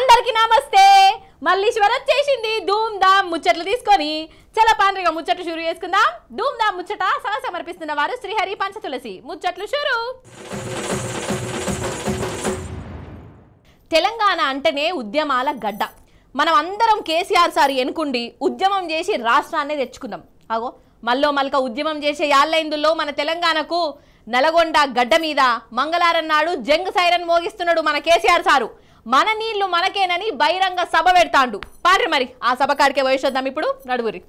అందరికి నమస్తే మల్లీశ్వర్ వచ్చేసింది ధూమ్ ధామ్ ముచ్చట్లు తీసుకొని చల పాండ్రిగా ముచ్చట్లు షురు చేసుకుందాం ధూమ్ ధామ్ ముచ్చట సహ సమర్పిస్తున్న వారు శ్రీహరి పంచతులసి ముచ్చట్లు షురు తెలంగాణ అంటేనే ఉద్యమాల గడ్డ మనం అందరం కేసీఆర్ సార్ ఎనుకుండి ఉద్యమం చేసి రాష్ట్రాన్ని తెచ్చుకుందాం అగో మల్లో మల్క ఉద్యమం చేసే యాళ్ళైందుల్లో మన తెలంగాణకు నల్గొండ గడ్డ మీద మంగళారం నాడు జంగ్ సైరన్ మోగిస్తున్నాడు మన కేసీఆర్ సారు మన నీళ్లు మనకేనని బహిరంగ సభ పెడతాండు పార్రి మరి ఆ సభ కాడికే వయసొద్దాం ఇప్పుడు నడువురి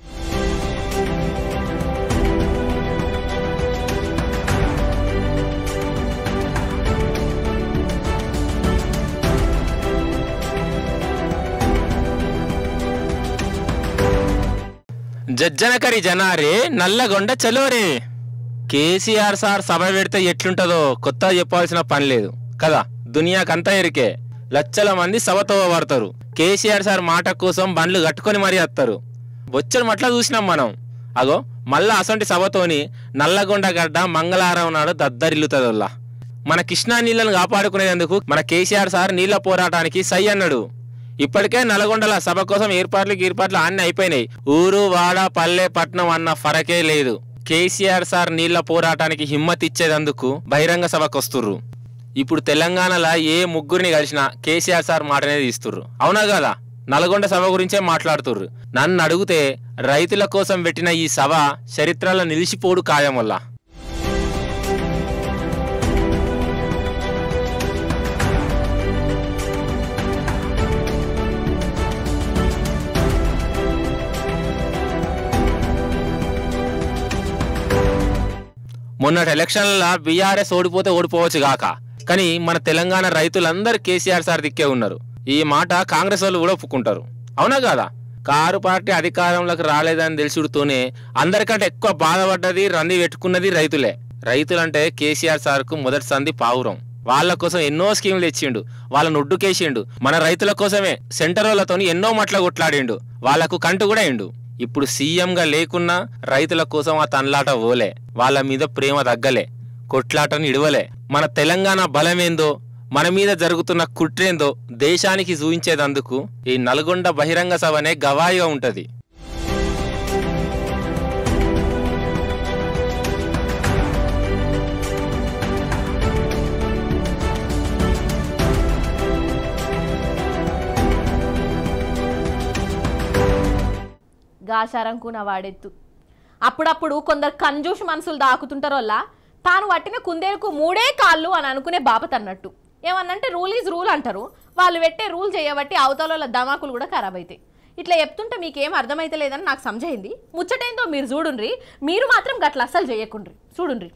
జజ్జనకరి జనారే నల్లగొండ చలోరే కేసీఆర్ సార్ సభ పెడితే ఎట్లుంటదో కొత్త చెప్పాల్సిన పని లేదు కదా దునియాకంతా ఎరికే లక్షల మంది సభతో పడతారు కేసీఆర్ సార్ మాట కోసం బండ్లు కట్టుకొని మరీ వస్తారు బొచ్చడు మట్ల చూసినాం మనం అగో మళ్ళా అసంటి సభతోని నల్లగొండ గడ్డ మంగళవారం నాడు దద్దరిల్లుతుందల్లా మన కృష్ణా నీళ్ళను కాపాడుకునేందుకు మన కేసీఆర్ సార్ నీళ్ల పోరాటానికి సై అన్నాడు ఇప్పటికే నల్గొండల సభ కోసం ఏర్పాట్లు ఏర్పాట్లు అన్ని అయిపోయినాయి ఊరు వాడ పల్లె పట్నం అన్న ఫరకే లేదు కేసీఆర్ సార్ నీళ్ల పోరాటానికి హిమ్మత్ ఇచ్చేదందుకు బహిరంగ సభకు వస్తుర్రు ఇప్పుడు తెలంగాణలో ఏ ముగ్గురిని కలిసినా కేసీఆర్ సార్ మాటనే తీస్తుర్రు అవునా కదా నల్గొండ సభ గురించే మాట్లాడుతుర్రు నన్ను అడిగితే రైతుల కోసం పెట్టిన ఈ సభ చరిత్రలో నిలిచిపోడు ఖాయం వల్ల మొన్నటి ఎలక్షన్ల బీఆర్ఎస్ ఓడిపోతే ఓడిపోవచ్చు గాక కానీ మన తెలంగాణ రైతులందరూ కేసీఆర్ సార్ దిక్కే ఉన్నారు ఈ మాట కాంగ్రెస్ వాళ్ళు కూడా ఒప్పుకుంటారు అవునా కాదా కారు పార్టీ అధికారంలోకి రాలేదని తెలుసుడుతోనే అందరికంటే ఎక్కువ బాధపడ్డది రంది పెట్టుకున్నది రైతులే రైతులంటే కేసీఆర్ సార్కు మొదటి సంధి పావురం వాళ్ళ కోసం ఎన్నో స్కీములు తెచ్చిండు వాళ్ళని ఒడ్డుకేసిండు మన రైతుల కోసమే సెంటర్ వాళ్ళతోని ఎన్నో మట్ల కొట్లాడిండు వాళ్ళకు కంటు కూడా అయిండు ఇప్పుడు సీఎంగా లేకున్నా రైతుల కోసం ఆ తన్లాట ఓలే వాళ్ళ మీద ప్రేమ తగ్గలే కొట్లాటను ఇడవలే మన తెలంగాణ బలమేందో మన మీద జరుగుతున్న కుట్రేందో దేశానికి చూపించేదందుకు ఈ నల్గొండ బహిరంగ సభనే గవాయిగా ఉంటది గాశారంకు వాడెత్తు అప్పుడప్పుడు కొందరు కంజూష్ మనసులు దాకుతుంటారోల్లా తాను పట్టిన కుందేలుకు మూడే కాళ్ళు అని అనుకునే బాపత్ అన్నట్టు ఏమన్నంటే రూల్ ఈజ్ రూల్ అంటారు వాళ్ళు పెట్టే రూల్ చేయబట్టి అవతల దమాకులు కూడా ఖరాబ్ అవుతాయి ఇట్లా చెప్తుంటే మీకేం అర్థమైతే లేదని నాకు సమజైంది ముచ్చటేందో మీరు చూడుండ్రి మీరు మాత్రం గట్ల అస్సలు చేయకుండ్రి చూడుండ్రి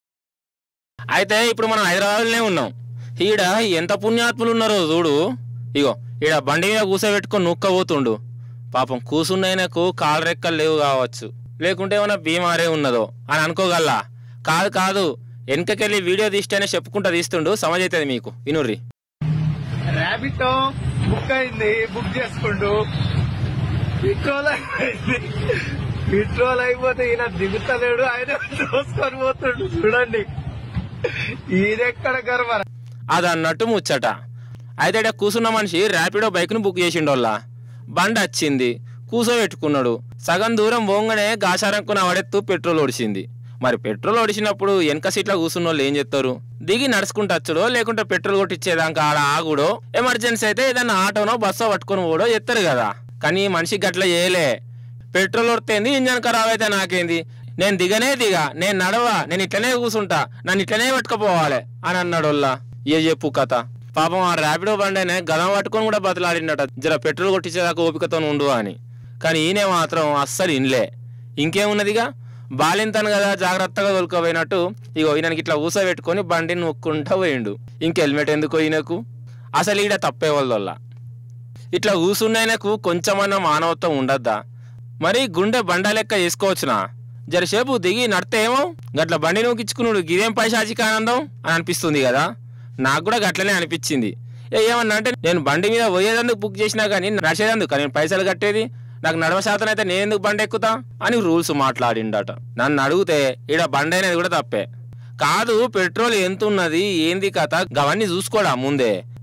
అయితే ఇప్పుడు మనం హైదరాబాద్లోనే ఉన్నాం ఈడ ఎంత పుణ్యాత్ములు ఉన్నారో చూడు ఇగో ఈడ బండి మీద కూసబెట్టుకొని నూక్కబోతుండు పాపం కూసున్నైనకు కాలు రెక్కలు లేవు కావచ్చు లేకుంటే ఏమైనా బీమారే ఉన్నదో అని అనుకోగల్లా కాదు కాదు వెనకకెళ్ళి వీడియో తీస్తేనే చెప్పుకుంటా తీస్తుండు సమజైతుంది మీకు వినుర్రి ర్యాబిట్ బుక్ అయింది బుక్ చేసుకుంటూ పెట్రోల్ అయిపోయింది పెట్రోల్ అయిపోతే ఈయన దిగుతలేడు ఆయన దోసుకొని పోతుండు చూడండి ఈయనెక్కడ గర్వ అది అన్నట్టు ముచ్చట అయితే ఈడ కూసున్న మనిషి ర్యాపిడో బైక్ను బుక్ చేసిండోళ్ళ బండి వచ్చింది కూసోబెట్టుకున్నాడు సగం దూరం పోగానే గాశారంకున వడెత్తు పెట్రోల్ ఒడిచింది మరి పెట్రోల్ ఒడిచినప్పుడు వెనక సీట్లో కూర్చున్న వాళ్ళు ఏం చేస్తారు దిగి నడుచుకుంటూ వచ్చుడో లేకుంటే పెట్రోల్ కొట్టించేదాకా ఆడ ఆగుడో ఎమర్జెన్సీ అయితే ఏదైనా ఆటోనో బస్సో పట్టుకొని పోడో చెప్తారు కదా కానీ ఈ మనిషి గట్ల చేయలే పెట్రోల్ కొడితేంది ఇంజన్ ఖరాబ్ అయితే నాకేంది నేను దిగనే దిగా నేను నడవా నేను ఇట్లనే కూసుంటా నన్ను ఇట్లనే పట్టుకుపోవాలి అని అన్నాడు వాళ్ళ ఏ చెప్పు కథ పాపం ఆ ర్యాపిడో బండినే గదం పట్టుకొని కూడా బతలాడిండట జర పెట్రోల్ కొట్టించేదాకా ఓపికతో ఉండు అని కానీ ఈయన మాత్రం అస్సలు ఇన్లే ఇంకేమున్నదిగా బాలింతను కదా జాగ్రత్తగా తోలుకోపోయినట్టు ఇగో ఈయనకి ఇట్లా ఊసబెట్టుకొని బండిని నొక్కుంటా పోయిండు ఇంక హెల్మెట్ ఎందుకు ఈయనకు అసలు ఈడ తప్పే వాళ్ళ ఇట్లా కూసున్నైనకు కొంచెమన్నా మానవత్వం ఉండద్దా మరి గుండె బండ లెక్క చేసుకోవచ్చునా జరసేపు దిగి నడితే ఏమో గట్ల బండి నూకించుకున్నాడు గిదేం పైశాచిక ఆనందం అని అనిపిస్తుంది కదా నాకు కూడా గట్లనే అనిపించింది ఏ ఏమన్నా అంటే నేను బండి మీద పోయేదందుకు బుక్ చేసినా కానీ నడిచేదందుకు నేను పైసలు కట్టేది నాకు నడవ శాతం అయితే నేను ఎందుకు బండి ఎక్కుతా అని రూల్స్ మాట్లాడిండట నన్ను అడిగితే ఈడ బండి అనేది కూడా తప్పే కాదు పెట్రోల్ ఎంత ఉన్నది ఏంది కథ గవన్నీ చూసుకోడా ముందే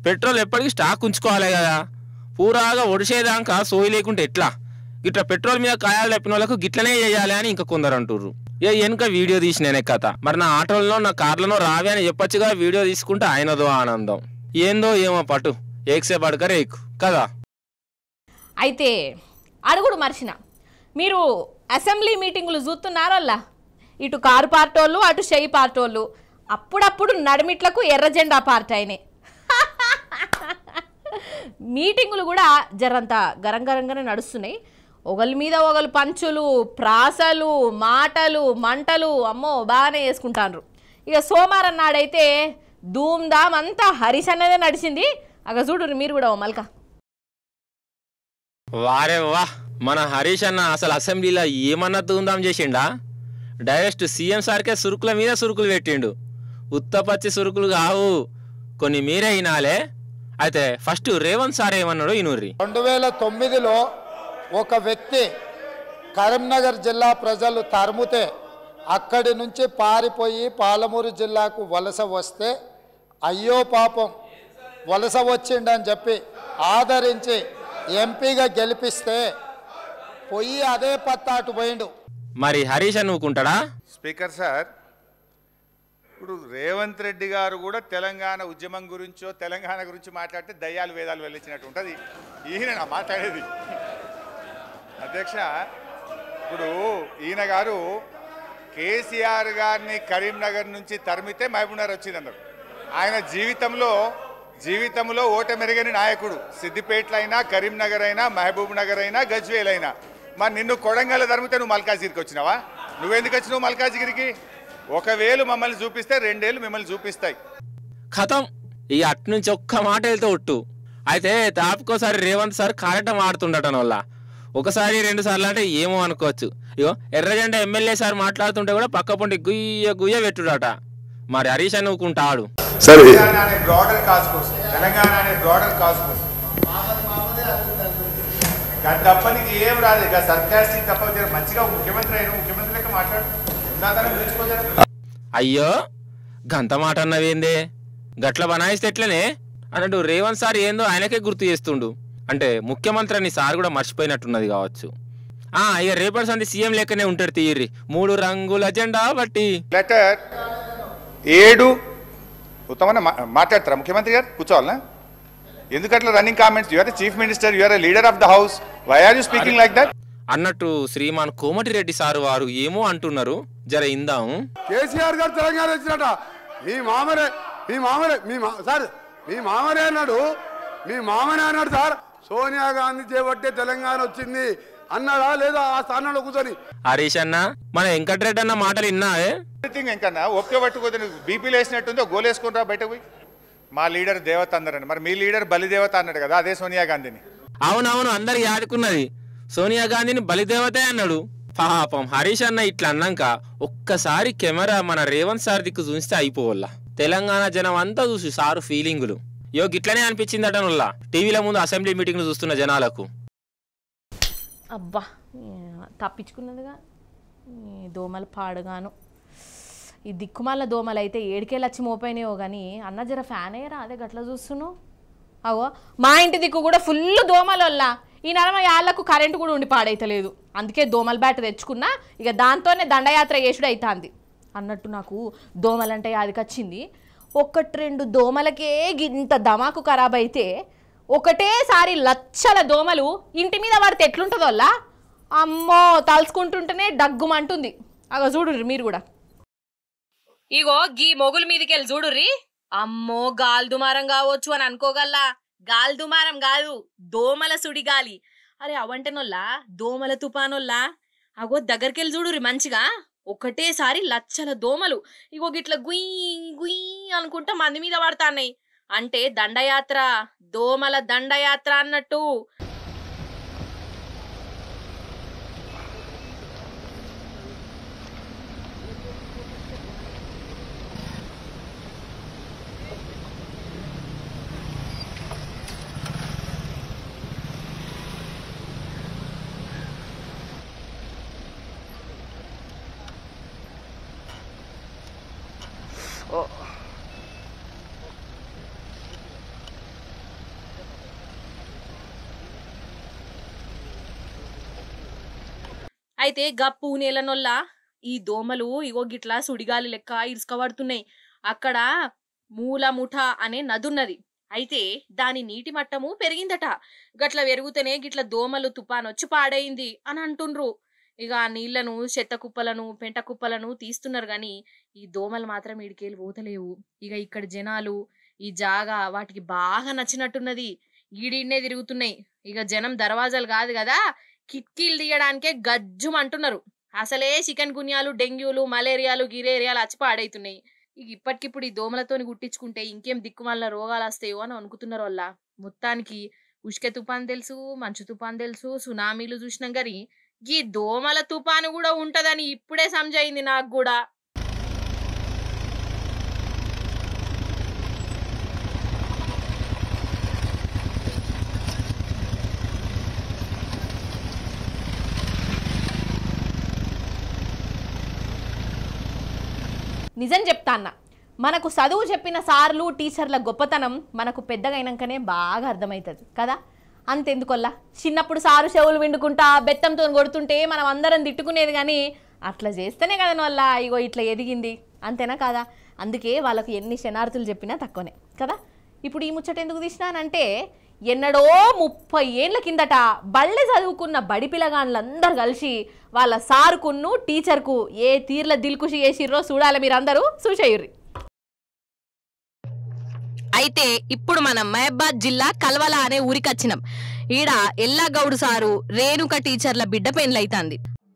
పెట్రోల్ ఎప్పటికీ స్టాక్ ఉంచుకోవాలి కదా పూరాగా ఒడిసేదాకా సోయి లేకుంటే ఎట్లా ఇట్లా పెట్రోల్ మీద కాయాలు తప్పిన వాళ్ళకు గిట్లనే చేయాలి అని ఇంకా కొందరు అంటుర్రు ఏ వెనుక వీడియో తీసినేనే కథ మరి నా ఆటోలో నా కార్లలో రావి అని చెప్పొచ్చుగా వీడియో తీసుకుంటే ఆయనదో ఆనందం ఏందో ఏమో పటు ఏక్సే పడక రేకు కదా అయితే అడుగుడు మర్చిన మీరు అసెంబ్లీ మీటింగులు చూస్తున్నారల్లా ఇటు కారు పార్టోళ్ళు అటు షెయి పార్టోళ్ళు అప్పుడప్పుడు నడిమిట్లకు ఎర్ర జెండా పార్టీ అయినాయి మీటింగులు కూడా జరంత గరం గరంగానే నడుస్తున్నాయి ఒకరి మీద ఒకరు పంచులు ప్రాసలు మాటలు మంటలు అమ్మో బాగానే చేసుకుంటాండ్రు ఇక సోమవారం నాడైతే ధూమ్ ధామ్ అంతా హరీష్ అన్నదే నడిచింది అగ చూడు మీరు కూడా ఓ మల్కా వారే వా మన హరీష్ అన్న అసలు అసెంబ్లీలో ఏమన్నా ధూమ్ధాం చేసిండా డైరెక్ట్ సీఎం సార్కే సురుకుల మీద సురుకులు పెట్టిండు ఉత్తపచ్చి సురుకులు కావు కొన్ని మీరే వినాలే అయితే ఫస్ట్ రేవంత్ సార్ ఏమన్నాడో ఇనుర్రి రెండు వేల తొమ్మిదిలో ఒక వ్యక్తి కరీంనగర్ జిల్లా ప్రజలు తరుముతే అక్కడి నుంచి పారిపోయి పాలమూరు జిల్లాకు వలస వస్తే అయ్యో పాపం వలస వచ్చిండని చెప్పి ఆదరించి ఎంపీగా గెలిపిస్తే పొయ్యి అదే పత్తాటు పోయిండు మరి హరీష్ అనుకుంటాడా స్పీకర్ సార్ ఇప్పుడు రేవంత్ రెడ్డి గారు కూడా తెలంగాణ ఉద్యమం గురించో తెలంగాణ గురించి మాట్లాడితే దయ్యాలు వేదాలు వెళ్ళించినట్టు ఉంటుంది ఈయన నా మాట్లాడేది అధ్యక్ష ఇప్పుడు ఈయన గారు కేసీఆర్ గారిని కరీంనగర్ నుంచి తరిమితే మహబూబ్నగర్ వచ్చిందన్నారు ఆయన జీవితంలో జీవితంలో ఓటమెరగని నాయకుడు సిద్దిపేటలో అయినా కరీంనగర్ అయినా మహబూబ్ నగర్ అయినా గజ్వేల్ అయినా మరి నిన్ను కొడంగల్ తరిమితే నువ్వు మల్కాజిగిరికి వచ్చినావా నువ్వెందుకు వచ్చినావు మల్కాజిగిరికి ఒకవేళ మమ్మల్ని చూపిస్తే రెండేళ్ళు మిమ్మల్ని చూపిస్తాయి ఖతం ఇక అటు నుంచి ఒక్క మాట వెళ్తే ఒట్టు అయితే తాపుకోసారి రేవంత్ సార్ కారటం ఆడుతుండటం వల్ల ఒకసారి రెండు సార్లు అంటే ఏమో అనుకోవచ్చు ఇగో ఎర్రజెండా ఎమ్మెల్యే సార్ మాట్లాడుతుంటే కూడా పక్క పొంటి గుయ్య గుయ్య పెట్టుడట మరి హరీష్ అనుకుంటాడు సరే తెలంగాణ అనే బ్రాడర్ కాజ్ కోసం తెలంగాణ అనే బ్రాడర్ కాజ్ కోసం గది తప్ప నీకు ఏం రాదు ఇక సర్కాస్టిక్ తప్ప జర మంచిగా ముఖ్యమంత్రి అయిన ముఖ్యమంత్రి లెక్క మాట్లాడు ఇందాకనే పిలుచుకోజరా అయ్యో గంత మాట అన్నవేందే గట్ల బనాయిస్తే ఎట్లనే అన్నట్టు రేవంత్ సార్ ఏందో ఆయనకే గుర్తు చేస్తుండు అంటే ముఖ్యమంత్రి అని సార్ కూడా మర్చిపోయినట్టున్నది కావచ్చు ఆ ఇక రేపటి సంది సీఎం లెక్కనే ఉంటాడు తీయర్రి మూడు రంగుల జెండా బట్టి లెటర్ ఏడు ఉత్తమన్న మా- మాట్లాడతారా ముఖ్యమంత్రి గారు కూర్చోవాలనా ఎందుకట్లా running comments you are chief minister you are leader of the house why are you speaking like that అన్నట్టు శ్రీమాన్ కోమటిరెడ్డి సారు వారు ఏమో అంటున్నారు జర ఇందాము కేసీఆర్ గారు తెలంగాణ వచ్చినట మీ మామరే మీ మామరే మీ మా సార్ మీ మామరే అన్నాడు మీ మామనే అన్నాడు సార్ సోనియా గాంధీ చేపట్టే తెలంగాణ వచ్చింది అన్నాడా లేదా ఆ స్థానంలో కూర్చొని హరీష్ అన్న మన వెంకటరెడ్డి అన్న మాటలు విన్నావే ఎవ్రీథింగ్ ఇంకా ఒప్పుకే పట్టుకోదు బీపీలు వేసినట్టుందో గోలేసుకుని రా బయటకు పోయి మా లీడర్ దేవత అందరని మరి మీ లీడర్ బలిదేవత అన్నాడు కదా అదే సోనియా గాంధీని అవునవును అందరికి యాదుకున్నది సోనియా గాంధీని బలిదేవతే అన్నాడు పాపం హరీష్ అన్న ఇట్లా అన్నాక ఒక్కసారి కెమెరా మన రేవంత్ సార్ దిక్కు చూస్తే అయిపోవల్ల తెలంగాణ జనం అంతా చూసి సారు ఫీలింగులు యో గిట్లనే అనిపించిందట నుల్లా టీవీల ముందు అసెంబ్లీ మీటింగ్లు చూస్తున్న జనాలకు అబ్బా ఏ, తప్పించుకున్నదిగా ఈ దోమలు పాడుగాను ఈ దిక్కుమాల దోమలు అయితే ఏడికెళ్ళి వచ్చి మోపోయినాయో కానీ అన్న జర ఫ్యాన్ అయ్యారా అదే గట్ల చూస్తున్నావు అవో మా ఇంటి దిక్కు కూడా ఫుల్ దోమల వల్ల ఈ నడమ యాళ్ళకు కరెంటు కూడా ఉండి పాడైతలేదు అందుకే దోమల బ్యాట్ తెచ్చుకున్నా ఇక దాంతోనే దండయాత్ర చేసుడు అవుతుంది అన్నట్టు నాకు దోమలంటే యాదికొచ్చింది ఒక్కటి రెండు దోమలకే ఇంత దమాకు ఖరాబ్ అయితే ఒకటేసారి లచ్చల దోమలు ఇంటి మీద పడితే ఎట్లుంటుందోల్లా అమ్మో తలుచుకుంటుంటేనే డగ్గుమంటుంది అగ చూడు మీరు కూడా ఇగో గీ మొగుల మీదకి వెళ్ళి చూడుర్రి అమ్మో గాలి దుమారం కావచ్చు అని అనుకోగల్లా గాలి దుమారం కాదు దోమల సుడి గాలి అరే అవంటేనొల్లా దోమల తుపానొల్లా అగో దగ్గరికి వెళ్ళి చూడుర్రి మంచిగా ఒకటేసారి లచ్చల దోమలు ఇగో గిట్ల గుయ్ గుయ్ అనుకుంటా మంది మీద పడతాన్నాయి అంటే దండయాత్ర దోమల దండయాత్ర అన్నట్టు అయితే గప్పు నేలనొల్ల ఈ దోమలు ఇగో గిట్లా సుడిగాలి లెక్క ఇరుసుకబడుతున్నాయి అక్కడ మూల ముఠ అనే నది ఉన్నది అయితే దాని నీటి మట్టము పెరిగిందట గట్ల పెరుగుతూనే గిట్ల దోమలు తుపానొచ్చి పాడైంది అని అంటుండ్రు ఇక ఆ నీళ్లను చెత్త కుప్పలను పెంట కుప్పలను తీస్తున్నారు గాని ఈ దోమలు మాత్రం ఇడికేలు పోతలేవు ఇక ఇక్కడ జనాలు ఈ జాగా వాటికి బాగా నచ్చినట్టున్నది ఈడిన్నే తిరుగుతున్నాయి ఇక జనం దర్వాజాలు కాదు కదా కిటికీలు తీయడానికే గజ్జుం అంటున్నారు అసలే చికెన్ గున్యాలు డెంగ్యూలు మలేరియాలు గిరేరియాలు వచ్చి పాడైతున్నాయి ఇక ఇప్పటికిప్పుడు ఈ దోమలతోని గుట్టించుకుంటే ఇంకేం దిక్కుమాల రోగాలు వస్తాయో అని అనుకుతున్నారు వాళ్ళ మొత్తానికి ఉష్క తుఫాన్ తెలుసు మంచు తుఫాన్ తెలుసు సునామీలు చూసినాం కానీ ఈ దోమల తుఫాను కూడా ఉంటదని ఇప్పుడే సంజయింది నాకు కూడా నిజం చెప్తా అన్న మనకు చదువు చెప్పిన సార్లు టీచర్ల గొప్పతనం మనకు పెద్దగైనాకనే బాగా అర్థమవుతుంది కదా అంతెందుకొల్లా చిన్నప్పుడు సారు చెవులు విండుకుంటా బెత్తంతో కొడుతుంటే మనం అందరం తిట్టుకునేది కానీ అట్లా చేస్తేనే కదా వల్ల ఇగో ఇట్లా ఎదిగింది అంతేనా కాదా అందుకే వాళ్ళకు ఎన్ని శనార్థులు చెప్పినా తక్కువనే కదా ఇప్పుడు ఈ ముచ్చట ఎందుకు తీసినానంటే ఎన్నడో ముప్పై ఏండ్ల కిందట బళ్ళె చదువుకున్న బడి పిల్లగాళ్ళందరూ కలిసి వాళ్ళ సార్కును టీచర్కు ఏ తీర్ల దిల్కుషి చేసిర్రో చూడాలి మీరందరూ చూసేయుర్రి అయితే ఇప్పుడు మనం మహబాద్ జిల్లా కల్వల అనే ఊరికి వచ్చినాం ఈడ ఎల్లాగౌడు సారు రేణుక టీచర్ల బిడ్డ పెండ్లైతాంది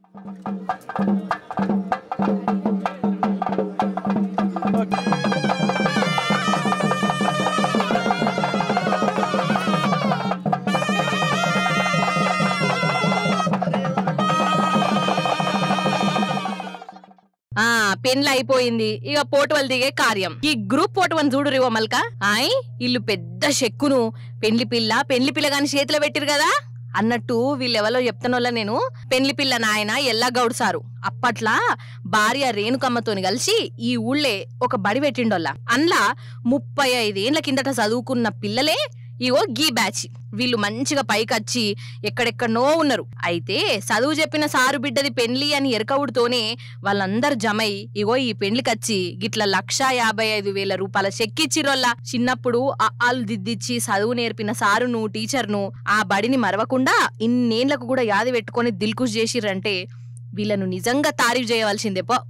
ఆ పెండ్లు అయిపోయింది ఇక పోటువలు దిగే కార్యం ఈ గ్రూప్ పోటువని చూడు రివో మల్క ఆయ్ ఇల్లు పెద్ద చెక్కును పెండ్లి పిల్ల పెండ్లి పిల్ల గాని చేతిలో పెట్టిరు కదా అన్నట్టు వీళ్ళెవలో చెప్తానోళ్ళ నేను పెండ్లి పిల్ల నాయన ఎల్లాగౌడ్ సారు అప్పట్లా భార్య రేణుకమ్మతోని కలిసి ఈ ఊళ్ళే ఒక బడి పెట్టిండోళ్ళ అందులో ముప్పై ఐదేండ్ల కిందట చదువుకున్న పిల్లలే ఇగో గీ బ్యాచ్ వీళ్ళు మంచిగా పైకొచ్చి ఎక్కడెక్కడనో ఉన్నారు అయితే చదువు చెప్పిన సారు బిడ్డది పెండ్లి అని ఎరకవుడుతోనే వాళ్ళందరు జమై ఇగో ఈ పెండ్లికచ్చి గిట్ల లక్షా యాభై ఐదు వేల రూపాయల చెక్కిచ్చిరోళ్ళ చిన్నప్పుడు ఆ ఆలు దిద్దిచ్చి చదువు నేర్పిన సారును టీచర్ను ఆ బడిని మరవకుండా ఇన్నేళ్లకు కూడా యాది పెట్టుకొని దిల్కుష్ చేసిర్రంటే వీళ్ళను నిజంగా తారీఫ్ చేయవలసిందే పో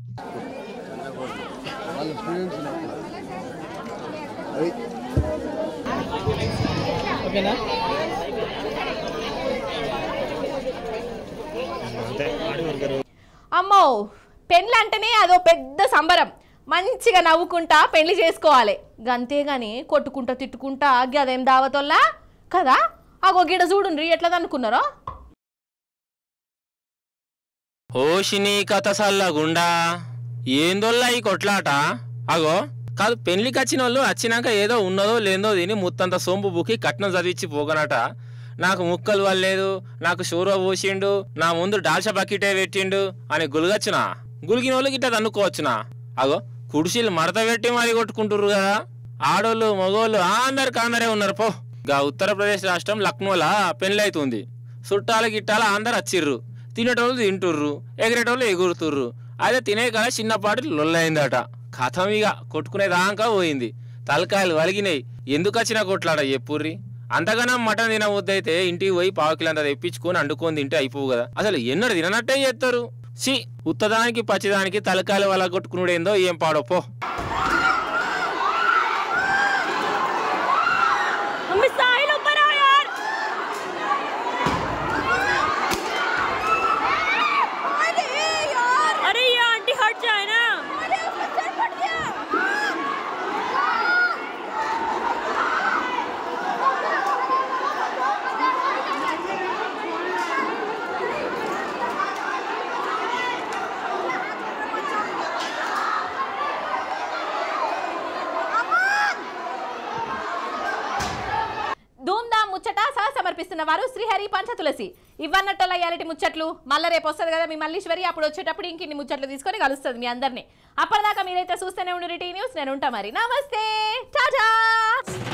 అమ్మో పెళ్ళి అంటేనే అదో పెద్ద సంబరం మంచిగా నవ్వుకుంటా పెళ్లి చేసుకోవాలి గంతేగాని కొట్టుకుంటా తిట్టుకుంటా గదేం దావతోల్లా కదా అగో గిడ చూడుండ్రి ఎట్లా అనుకున్నారో ఓషిని కథ సల్లగుండా ఏందోల్లా ఈ కొట్లాట అగో కాదు పెళ్లికి వచ్చిన వాళ్ళు వచ్చినాక ఏదో ఉన్నదో లేదో తిని ముత్తంత సొంపు బుక్కి కట్నం చదివించి పోగనట నాకు ముక్కలు వల్లేదు నాకు షూరో పోసిండు నా ముందు డాల్షా బకెటే పెట్టిండు అని గులుగచ్చునా గులిగిన వాళ్ళు గిట్ట తన్నుకోవచ్చునా అగో కుడిసీలు మడత పెట్టి మరి కొట్టుకుంటుర్రు కదా ఆడోళ్ళు మగోళ్ళు అందరికి అందరే ఉన్నారు పో గా ఉత్తరప్రదేశ్ రాష్ట్రం లక్నోలా పెళ్ళైతుంది చుట్టాలు గిట్టాలు అందరు వచ్చిర్రు తినేటోళ్ళు తింటుర్రు ఎగిరేటోళ్ళు ఎగురుతుర్రు అదే తినే కదా చిన్నపాటి లొల్లైందట కథం ఇక కొట్టుకునే దాకా పోయింది తలకాయలు వలిగినాయి ఎందుకు వచ్చిన కొట్లాట చెప్పుర్రి అంతగానం మటన్ తినవద్దైతే ఇంటికి పోయి పావు కిలో అంత తెప్పించుకొని అండుకొని తింటే అయిపోవు కదా అసలు ఎన్నడు తిననట్టే చేస్తారు సి ఉత్తదానికి పచ్చిదానికి తలకాయలు వల కొట్టుకునుడేందో ఏం పాడో పో अरे ये आंटी हट जाए ना ధూమ్ధామ్ ముచ్చట సహ సమర్పిస్తున్న వారు శ్రీహరి పంచ తులసి ఇవ్వన్నట్టుల ఇయాలటి ముచ్చట్లు మళ్ళీ రేపు వస్తుంది కదా మీ మల్లీశ్వరి అప్పుడు వచ్చేటప్పుడు ఇంక ఇన్ని ముచ్చట్లు తీసుకొని కలుస్తుంది మీ అందరినీ అప్పటిదాకా మీరైతే చూస్తూనే ఉండు టీ న్యూస్ నేను ఉంటా మరి నమస్తే టాటా